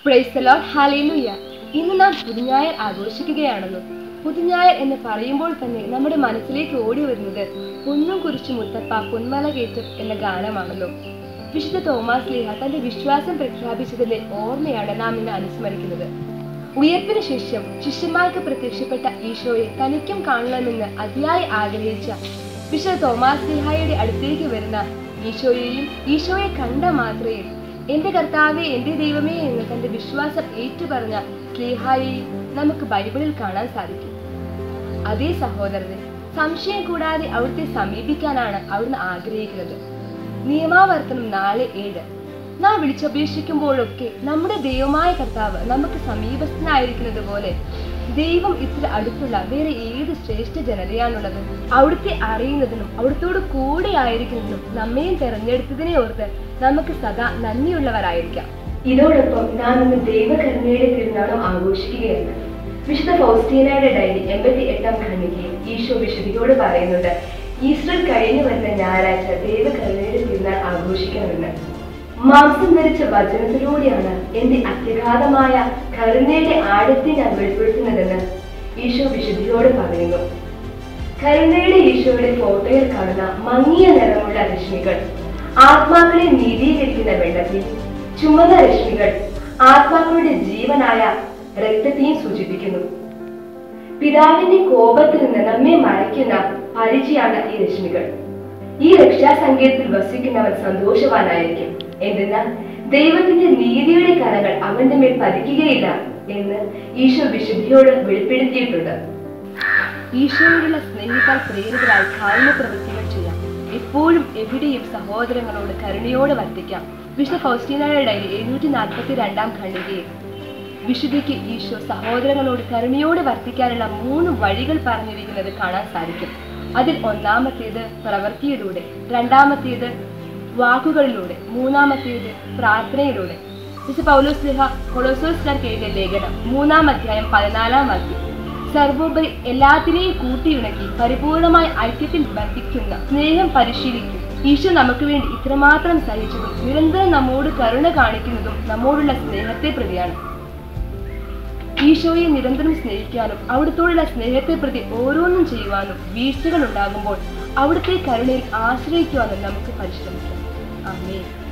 പ്രൈസലോൺ ഹാലേലുയ്യ ഇന്ന് നാം പുതുഞായർ ആഘോഷിക്കുകയാണെന്നും പുതുഞായർ എന്ന് പറയുമ്പോൾ തന്നെ നമ്മുടെ മനസ്സിലേക്ക് ഓടി വരുന്നത് ഒന്നും കുറിച്ച് മുത്തപ്പ പൊന്മല കയറ്റം എന്ന ഗാനമാണല്ലോ വിശുദ്ധ തോമാസ് ലീഹ തന്റെ വിശ്വാസം പ്രഖ്യാപിച്ചതിന്റെ ഓർമ്മയാണ് നാം ഇന്ന് അനുസ്മരിക്കുന്നത് ഉയർപ്പിന് ശേഷം ശിഷ്യന്മാർക്ക് പ്രത്യക്ഷപ്പെട്ട ഈശോയെ തനിക്കും കാണണമെന്ന് അതിയായി ആഗ്രഹിച്ച വിശുദ്ധ തോമാസ് ലീഹായുടെ അടുത്തേക്ക് വരുന്ന ഈശോയെയും ഈശോയെ കണ്ട മാത്രയിൽ എന്റെ കർത്താവെ എന്റെ ദൈവമേ എന്ന് തന്റെ വിശ്വാസം ഏറ്റുപറഞ്ഞ സ്ലീഹായെയും നമുക്ക് ബൈബിളിൽ കാണാൻ സാധിക്കും അതേ സഹോദരനെ സംശയം കൂടാതെ അവിടുത്തെ സമീപിക്കാനാണ് അവിടുന്ന് ആഗ്രഹിക്കുന്നത് നിയമാവർത്തനം നാല് ഏഴ് നാം വിളിച്ചപേക്ഷിക്കുമ്പോഴൊക്കെ നമ്മുടെ ദൈവമായ കർത്താവ് നമുക്ക് സമീപസ്ഥനായിരിക്കുന്നത് പോലെ ദൈവം ഇത്ര അടുത്തുള്ള വേറെ ഏത് ശ്രേഷ്ഠ ജനതയാണുള്ളത് അവിടുത്തെ അറിയുന്നതിനും അവിടുത്തോട് കൂടെ ആയിരിക്കുന്നതിനും നമ്മയും തെരഞ്ഞെടുത്തതിനെ ഓർത്ത് നമുക്ക് സദാ നന്ദിയുള്ളവരായിരിക്കാം ഇതോടൊപ്പം നാം ഇന്ന് ദൈവകരുണയുടെ തിരുനാളും ആഘോഷിക്കുകയാണ് വിശുദ്ധ ഫൗസ്റ്റീനയുടെ ഡയറി എൺപത്തി എട്ടാം ഖണ്ഡികയിൽ ഈശോ വിശുദ്ധിയോട് പറയുന്നുണ്ട് ഈസ്റ്റർ കഴിഞ്ഞു വരുന്ന ഞായറാഴ്ച ദൈവകരുണയുടെ തിരുനാൾ ആഘോഷിക്കണമെന്ന് മാംസം ധരിച്ച വചനത്തിലൂടെയാണ് എന്റെ അത്യഘാതമായ കരുണയുടെ ആഴത്തെ ഞാൻ വെളിപ്പെടുത്തുന്നതെന്ന് ഈശോ വിശുദ്ധിയോട് പറയുന്നു കരുണയുടെ ഈശോയുടെ ഫോട്ടോയിൽ കാണുന്ന മങ്ങിയ നിറമുള്ള രശ്മികൾ ആത്മാക്കളെ നീതീകരിക്കുന്ന വെള്ളത്തിൽ ചുമന്ന രശ്മികൾ ആത്മാക്കളുടെ ജീവനായ രക്തത്തെയും സൂചിപ്പിക്കുന്നു പിതാവിന്റെ കോപത്തിൽ നിന്ന് നമ്മെ മറയ്ക്കുന്ന പരിചയാണ് ഈ രശ്മികൾ ഈ രക്ഷാസങ്കേതത്തിൽ വസിക്കുന്നവൻ സന്തോഷവാനായിരിക്കും എന്തെന്നാൽ ദൈവത്തിന്റെ നീതിയുടെ കരങ്ങൾ അവന്റെ മേൽ പതിക്കുകയില്ല എന്ന് ഈശോ വിശുദ്ധിയോട് വെളിപ്പെടുത്തിയിട്ടുണ്ട് ഈശോയോടുള്ള സ്നേഹത്താൽ പ്രേരിതരായി കാരുണ്യ പ്രവൃത്തികൾ ചെയ്യാം എപ്പോഴും എവിടെയും സഹോദരങ്ങളോട് കരുണയോടെ വർത്തിക്കാം വിശുദ്ധ ഫൗസ്റ്റീനയുടെ ഡയറി എഴുന്നൂറ്റി നാൽപ്പത്തി രണ്ടാം ഖണ്ഡികയിൽ വിശുദ്ധിക്ക് ഈശോ സഹോദരങ്ങളോട് കരുണയോടെ വർത്തിക്കാനുള്ള മൂന്ന് വഴികൾ പറഞ്ഞിരിക്കുന്നത് കാണാൻ സാധിക്കും അതിൽ ഒന്നാമത്തേത് പ്രവൃത്തിയിലൂടെ രണ്ടാമത്തേത് വാക്കുകളിലൂടെ മൂന്നാമത്തേത് പ്രാർത്ഥനയിലൂടെ വിശുദ്ധ പൗലോസ് ലിഹ കൊളോസോസ്കാർക്ക് എഴുതിയ ലേഖനം മൂന്നാം അധ്യായം പതിനാലാം വാക്യം സർവോപരി എല്ലാത്തിനെയും കൂട്ടിയിണക്കി പരിപൂർണമായ ഐക്യത്തിൽ ബന്ധിക്കുന്ന സ്നേഹം പരിശീലിക്കും ഈശോ നമുക്ക് വേണ്ടി ഇത്രമാത്രം സഹിച്ചതും നിരന്തരം നമ്മോട് കരുണ കാണിക്കുന്നതും നമ്മോടുള്ള സ്നേഹത്തെ പ്രതിയാണ് ഈശോയെ നിരന്തരം സ്നേഹിക്കാനും അവിടുത്തോടുള്ള സ്നേഹത്തെ പ്രതി ഓരോന്നും ചെയ്യുവാനും വീഴ്ചകൾ ഉണ്ടാകുമ്പോൾ അവിടുത്തെ കരുണയിൽ ആശ്രയിക്കുവാനും നമുക്ക് പരിശ്രമിക്കാം അമ്മേ